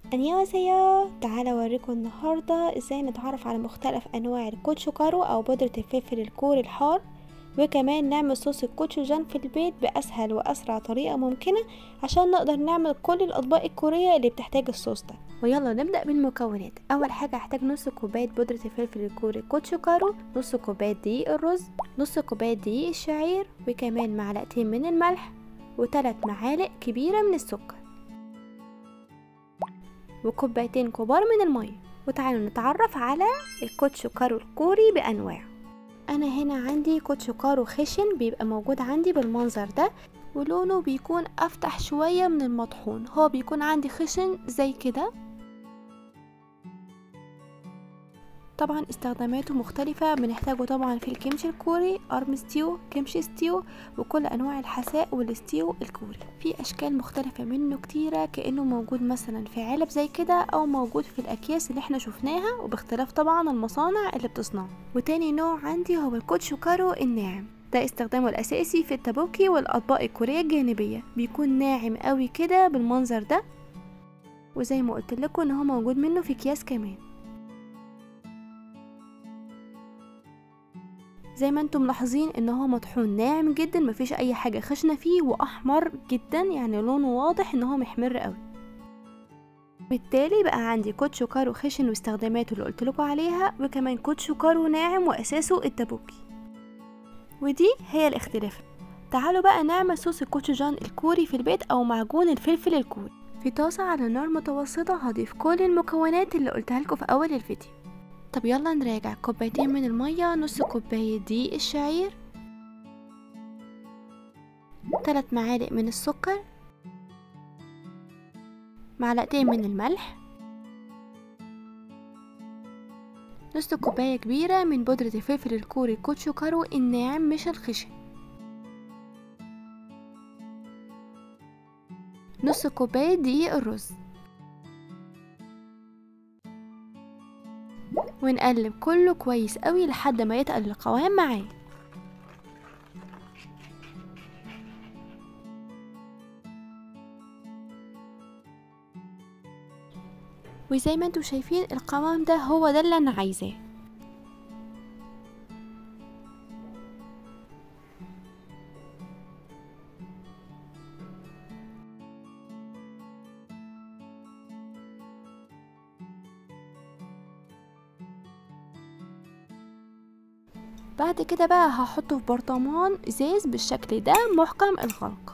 안녕하세요 تعالى اوريكم النهاردة ازاي نتعرف على مختلف انواع الكوتشوكارو او بودرة الفلفل الكوري الحار وكمان نعمل صوص الكوتشوجان في البيت باسهل واسرع طريقة ممكنة عشان نقدر نعمل كل الاطباق الكورية اللي بتحتاج الصوص ده ويلا نبدأ بالمكونات اول حاجة هحتاج نص كوباية بودرة الفلفل الكوري كوتشوكارو نص كوباية دقيق الرز نص كوباية دقيق الشعير وكمان معلقتين من الملح وثلاث معالق كبيرة من السكر وكوبايتين كبار من المية وتعالوا نتعرف على الكوتشوكارو الكوري بأنواعه أنا هنا عندي كوتشوكارو خشن بيبقى موجود عندي بالمنظر ده ولونه بيكون أفتح شوية من المطحون هو بيكون عندي خشن زي كده طبعا استخداماته مختلفة بنحتاجه طبعا في الكيمشي الكوري ارم ستيو كيمشي ستيو وكل انواع الحساء والستيو الكوري في اشكال مختلفة منه كتيرة كأنه موجود مثلا في علب زي كده او موجود في الاكياس اللي احنا شفناها وباختلاف طبعا المصانع اللي بتصنعه وتاني نوع عندي هو الكوتشوكارو الناعم ده استخدامه الاساسي في التابوكي والاطباق الكورية الجانبية بيكون ناعم قوي كده بالمنظر ده وزي ما قلت لكم ان هو موجود منه في اكياس كمان زي ما انتم ملاحظين ان هو مطحون ناعم جدا مفيش اي حاجة خشنة فيه واحمر جدا يعني لونه واضح ان هو محمر قوي بالتالي بقى عندي كوتشوكارو خشن واستخداماته اللي قلتلكوا عليها وكمان كوتشوكارو ناعم واساسه التابوكي ودي هي الاختلاف تعالوا بقى نعمل صوص الكوتشوجان الكوري في البيت او معجون الفلفل الكوري في طاسة على نار متوسطة هضيف كل المكونات اللي قلتها لكم في اول الفيديو طب يلا نراجع كوبايتين من المية نص كوباية دقيق الشعير تلات معالق من السكر معلقتين من الملح نص كوباية كبيرة من بودرة الفلفل الكوري كوتشوكارو الناعم مش الخشن نص كوباية دقيق الرز ونقلب كله كويس قوي لحد ما يتقل القوام معايا وزي ما انتم شايفين القوام ده هو ده اللي انا عايزاه بعد كده بقى هحطه في برطمان ازاز بالشكل ده محكم الغلق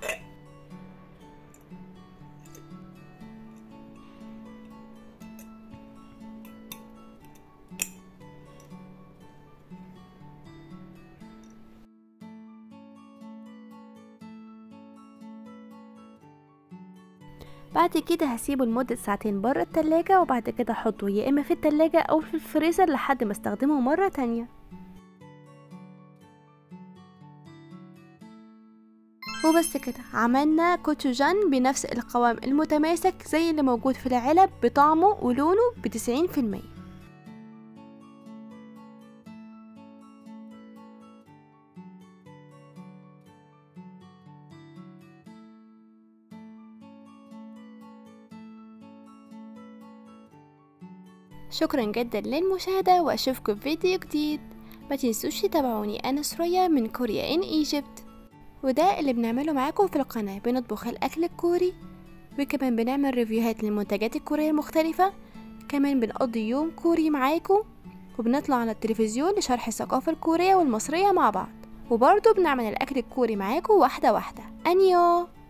بعد كده هسيبه لمدة ساعتين برا التلاجة وبعد كده احطه يا اما في التلاجة او في الفريزر لحد ما استخدمه مرة تانية وبس كده عملنا كوتشوجان بنفس القوام المتماسك زي اللي موجود في العلب بطعمه ولونه بتسعين في المية شكرا جدا للمشاهدة واشوفكم في فيديو جديد ما تنسوش تتابعوني انا سوريا من كوريا ان ايجيبت وده اللي بنعمله معاكم في القناة بنطبخ الأكل الكوري وكمان بنعمل ريفيوهات للمنتجات الكورية المختلفة كمان بنقضي يوم كوري معاكم وبنطلع على التلفزيون لشرح الثقافة الكورية والمصرية مع بعض وبرضه بنعمل الأكل الكوري معاكم واحدة واحدة أنيو